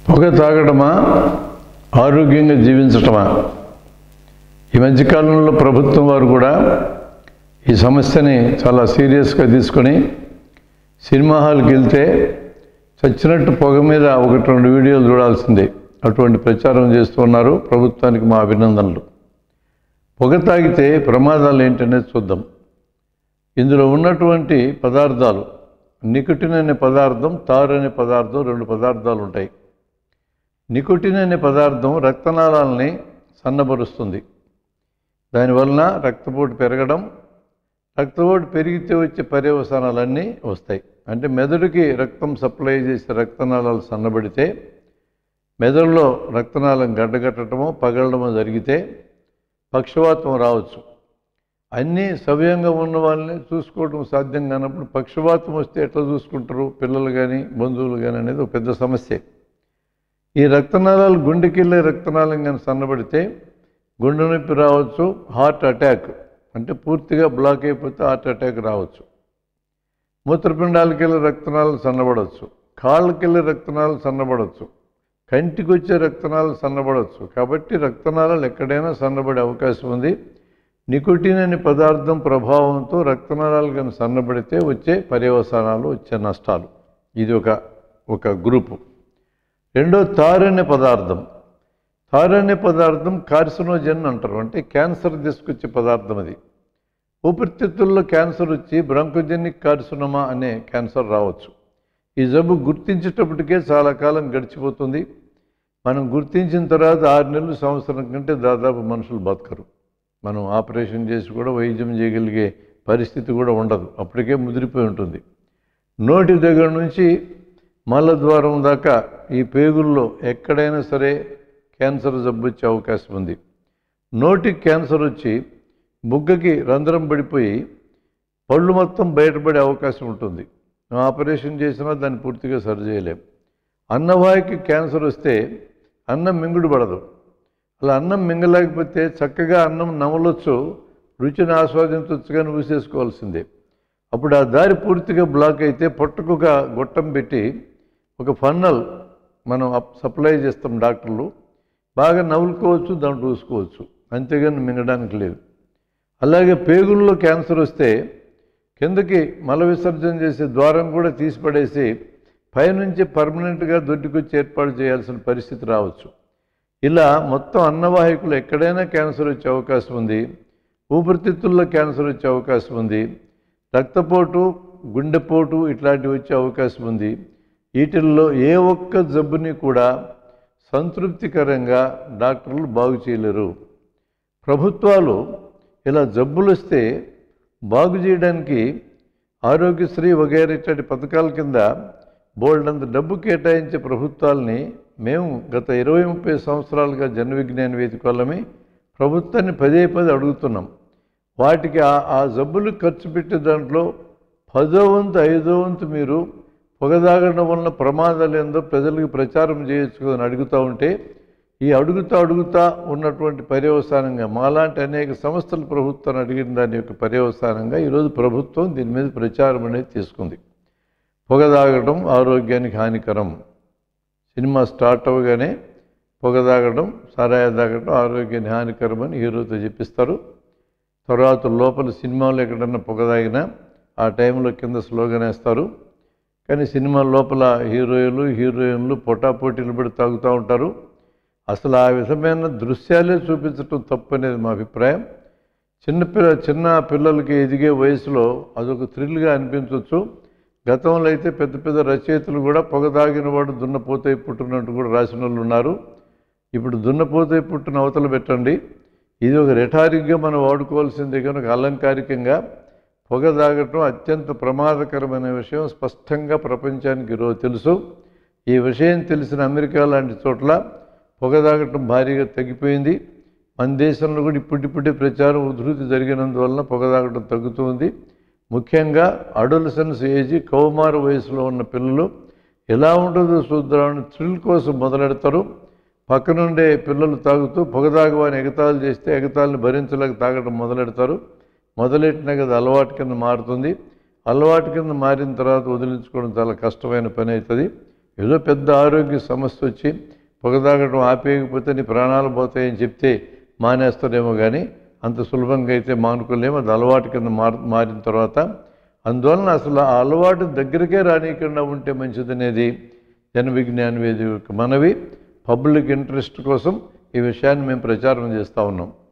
పొగ తాగడమా ఆరోగ్యంగా జీవించటమా ఈ మధ్యకాలంలో ప్రభుత్వం వారు కూడా ఈ సమస్యని చాలా సీరియస్గా తీసుకొని సినిమా హాల్కి వెళ్తే చచ్చినట్టు పొగ మీద ఒకటి రెండు వీడియోలు చూడాల్సిందే అటువంటి ప్రచారం చేస్తున్నారు ప్రభుత్వానికి మా అభినందనలు పొగ తాగితే ప్రమాదాలు ఏంటనేది చూద్దాం ఇందులో ఉన్నటువంటి పదార్థాలు నికోటిన్ అనే పదార్థం తారు అనే పదార్థం రెండు పదార్థాలు ఉంటాయి నికోటిన్ అనే పదార్థం రక్తనాళాలని సన్నబరుస్తుంది దానివలన రక్తపోటు పెరగడం రక్తపోటు పెరిగితే వచ్చే పర్యవసానాలన్నీ వస్తాయి అంటే మెదడుకి రక్తం సప్లై చేసే రక్తనాళాలు సన్నబడితే మెదడులో రక్తనాళం గడ్డగట్టడమో పగలడమో జరిగితే పక్షవాతం రావచ్చు అన్నీ సవ్యంగా ఉన్న వాళ్ళని చూసుకోవడం సాధ్యం కానప్పుడు పక్షవాతం వస్తే ఎట్లా చూసుకుంటారు పిల్లలు కానీ బంధువులు కానీ అనేది ఒక పెద్ద సమస్య ఈ రక్తనాళాలు గుండెకెళ్ళే రక్తనాళం కానీ సన్నబడితే గుండె నొప్పి రావచ్చు హార్ట్ అటాక్ అంటే పూర్తిగా బ్లాక్ అయిపోతే హార్ట్ అటాక్ రావచ్చు మూత్రపిండాలకి వెళ్ళే రక్తనాళాలు సన్నబడవచ్చు కాళ్ళకెళ్ళే రక్తనాళాలు సన్నబడవచ్చు కంటికి వచ్చే రక్తనాళాలు సన్నబడవచ్చు కాబట్టి రక్తనాళాలు ఎక్కడైనా సన్నబడే అవకాశం ఉంది నికోటిన్ అనే పదార్థం ప్రభావంతో రక్తనాళాలు కానీ సన్నబడితే వచ్చే పర్యవసానాలు వచ్చే నష్టాలు ఇది ఒక ఒక గ్రూపు రెండో తారు అనే పదార్థం తారు అనే పదార్థం కార్సినోజన్ అంటారు అంటే క్యాన్సర్ తీసుకొచ్చే పదార్థం అది ఊపిరితిత్తుల్లో క్యాన్సర్ వచ్చి బ్రంకోజెనిక్ కార్సినోమా అనే క్యాన్సర్ రావచ్చు ఈ జబ్బు గుర్తించేటప్పటికే చాలా కాలం గడిచిపోతుంది మనం గుర్తించిన తర్వాత ఆరు నెలలు సంవత్సరం కంటే దాదాపు మనుషులు బతకరు మనం ఆపరేషన్ చేసి కూడా వైద్యం చేయగలిగే పరిస్థితి కూడా ఉండదు అప్పటికే ముదిరిపోయి ఉంటుంది నోటి దగ్గర నుంచి మలద్వారం దాకా ఈ పేగుల్లో ఎక్కడైనా సరే క్యాన్సర్ జబ్బు వచ్చే అవకాశం ఉంది నోటికి క్యాన్సర్ వచ్చి బుగ్గకి రంధ్రం పడిపోయి పళ్ళు మొత్తం బయటపడే అవకాశం ఉంటుంది మనం ఆపరేషన్ చేసినా దాన్ని పూర్తిగా సరి చేయలేం అన్నవాయికి క్యాన్సర్ వస్తే అన్నం మింగుడు పడదు అలా అన్నం మింగలేకపోతే చక్కగా అన్నం నమలొచ్చు రుచిని ఆస్వాదించవచ్చు కానీ ఊసేసుకోవాల్సిందే అప్పుడు ఆ దారి పూర్తిగా బ్లాక్ అయితే పొట్టకొక గొట్టం పెట్టి ఒక ఫన్నల్ మనం అప్- సప్లై చేస్తాం డాక్టర్లు బాగా నవ్వులుకోవచ్చు దాంట్లో చూసుకోవచ్చు అంతేగాని మింగడానికి లేదు అలాగే పేగుల్లో క్యాన్సర్ వస్తే కిందకి మల విసర్జన చేసే ద్వారం కూడా తీసి పడేసి పైనుంచి పర్మనెంట్గా దొడ్డికొచ్చి ఏర్పాటు చేయాల్సిన పరిస్థితి రావచ్చు ఇలా మొత్తం అన్నవాహికలు ఎక్కడైనా క్యాన్సర్ వచ్చే అవకాశం ఉంది ఊపిరితిత్తుల్లో క్యాన్సర్ వచ్చే అవకాశం ఉంది రక్తపోటు గుండెపోటు ఇట్లాంటివి వచ్చే అవకాశం ఉంది వీటిల్లో ఏ ఒక్క జబ్బుని కూడా సంతృప్తికరంగా డాక్టర్లు బాగు చేయలేరు ప్రభుత్వాలు ఇలా జబ్బులు వస్తే బాగు చేయడానికి ఆరోగ్యశ్రీ వగైరా ఇట్లాంటి పథకాల కింద బోల్డ్ అంత డబ్బు కేటాయించే ప్రభుత్వాలని మేము గత ఇరవై ముప్పై సంవత్సరాలుగా జన విజ్ఞాన వేదిక వాళ్ళమి ప్రభుత్వాన్ని పదే పదే అడుగుతున్నాం వాటికి ఆ ఆ జబ్బులు ఖర్చు పెట్టే దాంట్లో పదో వంతు ఐదో వంతు మీరు పొగదాగడం వలన ప్రమాదాలు ఏందో ప్రజలకు ప్రచారం చేయొచ్చు అని అడుగుతూ ఉంటే ఈ అడుగుతా అడుగుతా ఉన్నటువంటి పర్యవసానంగా మాలాంటి అనేక సంస్థలు ప్రభుత్వాన్ని అడిగిన దాని యొక్క పర్యవసానంగా ఈరోజు ప్రభుత్వం దీని మీద ప్రచారం అనేది తీసుకుంది పొగ తాగడం ఆరోగ్యానికి హానికరం సినిమా స్టార్ట్ అవ్వగానే పొగ తాగడం సారాయి తాగడం ఆరోగ్యానికి హానికరం అని హీరోతో చెప్పిస్తారు తర్వాత లోపల సినిమాలో ఎక్కడన్నా పొగ తాగినా ఆ టైంలో కింద స్లోగన్ వేస్తారు కానీ సినిమా లోపల హీరోయిన్లు హీరోయిన్లు పోటాపోటీలు పడి తాగుతూ ఉంటారు అసలు ఆ విధమైన దృశ్యాలే చూపించటం తప్పు అనేది మా అభిప్రాయం చిన్నపిల్ల చిన్న పిల్లలకి ఎదిగే వయసులో అదొక థ్రిల్గా అనిపించవచ్చు గతంలో అయితే పెద్ద పెద్ద రచయితలు కూడా పొగ తాగిన వాడు దున్నపోతే పుట్టినట్టు కూడా రాసిన వాళ్ళు ఉన్నారు ఇప్పుడు దున్నపోతే పుట్టిన అవతల పెట్టండి ఇది ఒక రెటారిక్గా మనం వాడుకోవాల్సిందే కనుక అలంకారికంగా పొగ తాగటం అత్యంత ప్రమాదకరమైన విషయం స్పష్టంగా ప్రపంచానికి ఈరోజు తెలుసు ఈ విషయం తెలిసిన అమెరికా లాంటి చోట్ల పొగ తాగటం భారీగా తగ్గిపోయింది మన దేశంలో కూడా ఇప్పుడిప్పుడే ప్రచారం ఉధృతి జరిగినందువలన పొగ తాగటం తగ్గుతుంది ముఖ్యంగా అడోలసెన్స్ ఏజ్ కౌమార వయసులో ఉన్న పిల్లలు ఎలా ఉంటుందో చూద్దామని థ్రిల్ కోసం మొదలెడతారు పక్కనుండే పిల్లలు తాగుతూ పొగ తాగవని ఎగతాళి చేస్తే ఎగతాళిని భరించలేక తాగడం మొదలెడతారు మొదలెట్టిన కదా అలవాటు కింద మారుతుంది అలవాటు కింద మారిన తర్వాత వదిలించుకోవడం చాలా కష్టమైన పని అవుతుంది ఏదో పెద్ద ఆరోగ్య సమస్య వచ్చి పొగ తాగడం ఆపేయకపోతే నీ ప్రాణాలు పోతాయని చెప్తే మానేస్తారేమో కానీ అంత సులభంగా అయితే మానుకోలేము అది అలవాటు కింద మార్ మారిన తర్వాత అందువలన అసలు ఆ అలవాటు దగ్గరికే రానియకుండా ఉంటే మంచిదనేది జన విజ్ఞాన వేది యొక్క మనవి పబ్లిక్ ఇంట్రెస్ట్ కోసం ఈ విషయాన్ని మేము ప్రచారం చేస్తూ ఉన్నాం